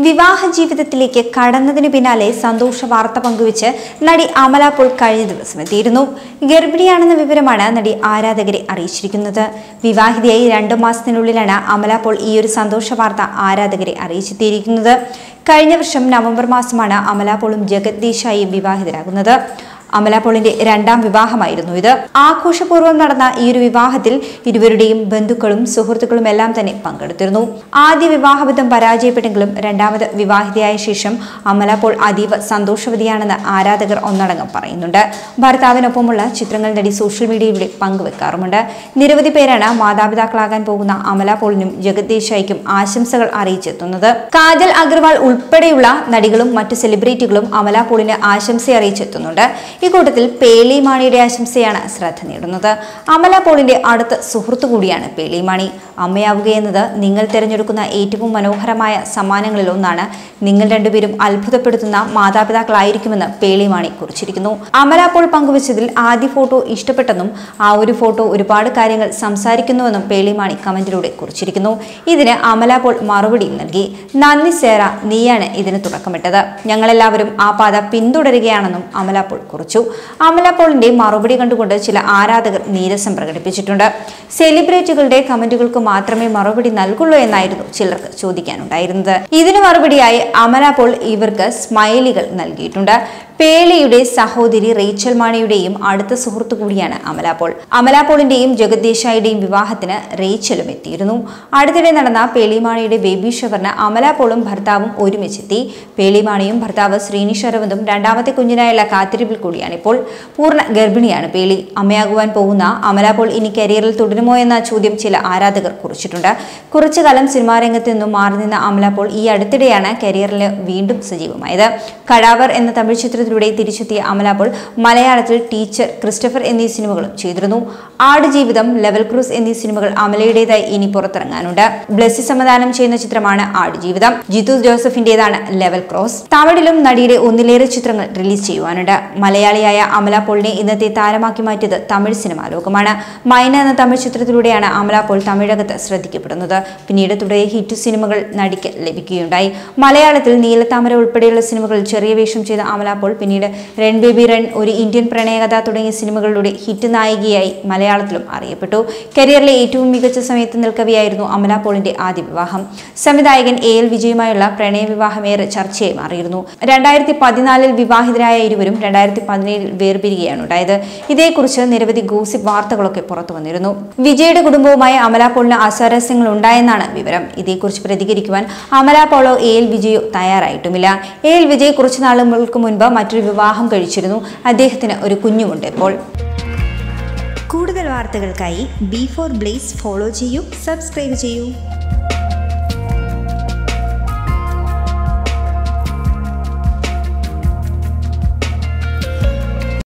വിവാഹ ജീവിതത്തിലേക്ക് കടന്നതിന് പിന്നാലെ സന്തോഷ വാർത്ത പങ്കുവച്ച് നടി അമല പോൾ കഴിഞ്ഞ ദിവസം എത്തിയിരുന്നു ഗർഭിണിയാണെന്ന വിവരമാണ് നടി ആരാധകരെ അറിയിച്ചിരിക്കുന്നത് വിവാഹിതയായി രണ്ടു മാസത്തിനുള്ളിലാണ് അമല പോൾ ഈ ഒരു സന്തോഷ വാർത്ത ആരാധകരെ അറിയിച്ചെത്തിയിരിക്കുന്നത് കഴിഞ്ഞ വർഷം നവംബർ മാസമാണ് അമല പോളും ജഗത് ദേശായിയും വിവാഹിതരാകുന്നത് അമല പോളിന്റെ രണ്ടാം വിവാഹമായിരുന്നു ഇത് ആഘോഷപൂർവ്വം നടന്ന ഈ ഒരു വിവാഹത്തിൽ ഇരുവരുടെയും ബന്ധുക്കളും സുഹൃത്തുക്കളും എല്ലാം തന്നെ പങ്കെടുത്തിരുന്നു ആദ്യ വിവാഹബന്ധം പരാജയപ്പെട്ടെങ്കിലും രണ്ടാമത് വിവാഹിതയായ ശേഷം അമല പോൾ അതീവ സന്തോഷവതിയാണെന്ന് ആരാധകർ ഒന്നടങ്കം പറയുന്നുണ്ട് ഭർത്താവിനൊപ്പമുള്ള ചിത്രങ്ങൾ നടി സോഷ്യൽ മീഡിയയിലൂടെ പങ്കുവെക്കാറുമുണ്ട് നിരവധി പേരാണ് മാതാപിതാക്കളാകാൻ പോകുന്ന അമല പോളിനും ജഗത് ദേശായിക്കും ആശംസകൾ അറിയിച്ചെത്തുന്നത് കാജൽ അഗർവാൾ ഉൾപ്പെടെയുള്ള നടികളും മറ്റു സെലിബ്രിറ്റികളും അമല പോളിന് ആശംസ അറിയിച്ചെത്തുന്നുണ്ട് ഇക്കൂട്ടത്തിൽ പേളി മാണിയുടെ ആശംസയാണ് ശ്രദ്ധ നേടുന്നത് അമല പോളിന്റെ അടുത്ത സുഹൃത്തു കൂടിയാണ് പേളി മാണി അമ്മയാവുകയെന്നത് നിങ്ങൾ തിരഞ്ഞെടുക്കുന്ന ഏറ്റവും മനോഹരമായ സമ്മാനങ്ങളിൽ ഒന്നാണ് നിങ്ങൾ രണ്ടുപേരും അത്ഭുതപ്പെടുത്തുന്ന മാതാപിതാക്കളായിരിക്കുമെന്ന് പേളി മാണി കുറിച്ചിരിക്കുന്നു അമല പോൾ പങ്കുവച്ചതിൽ ആദ്യ ഫോട്ടോ ഇഷ്ടപ്പെട്ടെന്നും ആ ഒരു ഫോട്ടോ ഒരുപാട് കാര്യങ്ങൾ സംസാരിക്കുന്നുവെന്നും പേളി മാണി കമന്റിലൂടെ കുറിച്ചിരിക്കുന്നു ഇതിന് അമല പോൾ മറുപടിയും നൽകി നന്ദി സേറ നീയാണ് ഇതിന് തുടക്കമിട്ടത് ഞങ്ങളെല്ലാവരും ആ പാത പിന്തുടരുകയാണെന്നും അമല പോൾ കുറിച്ചു അമല പോളിന്റെ മറുപടി കണ്ടുകൊണ്ട് ചില ആരാധകർ നീരസം പ്രകടിപ്പിച്ചിട്ടുണ്ട് സെലിബ്രിറ്റികളുടെ കമന്റുകൾക്ക് മാത്രമേ മറുപടി നൽകുള്ളൂ എന്നായിരുന്നു ചിലർക്ക് ചോദിക്കാനുണ്ടായിരുന്നത് ഇതിന് മറുപടിയായി അമല പോൾ ഇവർക്ക് സ്മൈലികൾ നൽകിയിട്ടുണ്ട് പേളിയുടെ സഹോദരി റേച്ചൽ മാണിയുടെയും അടുത്ത സുഹൃത്തു കൂടിയാണ് അമല പോൾ അമല പോളിന്റെയും ജഗത് ദേശായിയുടെയും വിവാഹത്തിന് റേച്ചലും എത്തിയിരുന്നു അടുത്തിടെ നടന്ന പേളിമാണിയുടെ ബേബി ഷവറിന് അമല പോളും ഭർത്താവും ഒരുമിച്ചെത്തി പേളിമാണിയും ഭർത്താവ് ശ്രീനിഷ് അരവിന്ദും രണ്ടാമത്തെ കുഞ്ഞിനായുള്ള കാത്തിരിപ്പിൽ കൂടിയാണിപ്പോൾ പൂർണ്ണ ഗർഭിണിയാണ് പേളി അമ്മയാകുവാൻ പോകുന്ന അമല പോൾ ഇനി കരിയറിൽ തുടരുമോ എന്ന ചോദ്യം ചില ആരാധകർ കുറിച്ചിട്ടുണ്ട് കുറച്ചു കാലം സിനിമാ രംഗത്ത് നിന്നും മാറി നിന്ന അമല പോൾ ഈ അടുത്തിടെയാണ് കരിയറിൽ വീണ്ടും സജീവമായത് കടാവർ എന്ന തമിഴ് ചിത്രത്തിലൂടെ തിരിച്ചെത്തിയ അമല പോൾ മലയാളത്തിൽ ടീച്ചർ ക്രിസ്റ്റഫർ എന്നീ സിനിമകളും ചെയ്തിരുന്നു ആടുജീവിതം ലെവൽ ക്രൂസ് എന്നീ സിനിമകൾ അമലയുടേതായി ഇനി പുറത്തിറങ്ങാനുണ്ട് ബ്ലെസ്സി സംവിധാനം ചെയ്യുന്ന ചിത്രമാണ് ആടുജീവിതം ജിത്തു ജോസഫിന്റേതാണ് ലെവൽ ക്രോസ് തമിഴിലും നടിയുടെ ഒന്നിലേറെ ചിത്രങ്ങൾ റിലീസ് ചെയ്യുവാനുണ്ട് മലയാളിയായ അമല പോളിനെ ഇന്നത്തെ താരമാക്കി മാറ്റിയത് തമിഴ് സിനിമാ ലോകമാണ് മൈന എന്ന തമിഴ് ചിത്രത്തിലൂടെയാണ് അമല പോൾ തമിഴകത്ത് ശ്രദ്ധിക്കപ്പെടുന്നത് പിന്നീട് തുടരെ ഹിറ്റ് സിനിമകൾ നടിക്ക് ലഭിക്കുകയുണ്ടായി മലയാളത്തിൽ നീലത്താമര ഉൾപ്പെടെയുള്ള സിനിമകളിൽ ചെറിയ വേഷം ചെയ്ത അമല പോൾ പിന്നീട് റൺ ബേബി റൺ ഒരു ഇന്ത്യൻ പ്രണയകഥ തുടങ്ങിയ സിനിമകളിലൂടെ ഹിറ്റ് നായികയായി മലയാളത്തിലും അറിയപ്പെട്ടു കരിയറിലെ ഏറ്റവും മികച്ച സമയത്ത് നിൽക്കവെയായിരുന്നു അമല പോളിന്റെ ആദ്യ വിവാഹം സംവിധായകൻ എ എൽ വിജയുമായുള്ള പ്രണയ വിവാഹം ഏറെ ചർച്ചയായി മാറിയിരുന്നു രണ്ടായിരത്തി പതിനാലിൽ വിവാഹിതരായ ഇരുവരും രണ്ടായിരത്തി പതിനേഴിൽ വേർപിരിയുകയാണ് ഉണ്ടായത് ഇതേക്കുറിച്ച് നിരവധി ഗോസിപ്പ് വാർത്തകളൊക്കെ പുറത്തു വന്നിരുന്നു വിജയുടെ കുടുംബവുമായി അമല പോളിന് അസ്വാരസ്യങ്ങൾ ഉണ്ടായെന്നാണ് വിവരം ഇതേക്കുറിച്ച് പ്രതികരിക്കുവാൻ അമല പോളോ എ എൽ വിജയോ തയ്യാറായിട്ടുമില്ല എ എൽ വിജയ് കുറച്ചു നാളുകൾക്ക് മുൻപ് മറ്റൊരു വിവാഹം കഴിച്ചിരുന്നു അദ്ദേഹത്തിന് ഒരു കുഞ്ഞുമുണ്ട് ഇപ്പോൾ കൂടുതൽ വാർത്തകൾക്കായി ബി ഫോർ ബ്ലേസ് ഫോളോ ചെയ്യൂ സബ്സ്ക്രൈബ് ചെയ്യൂ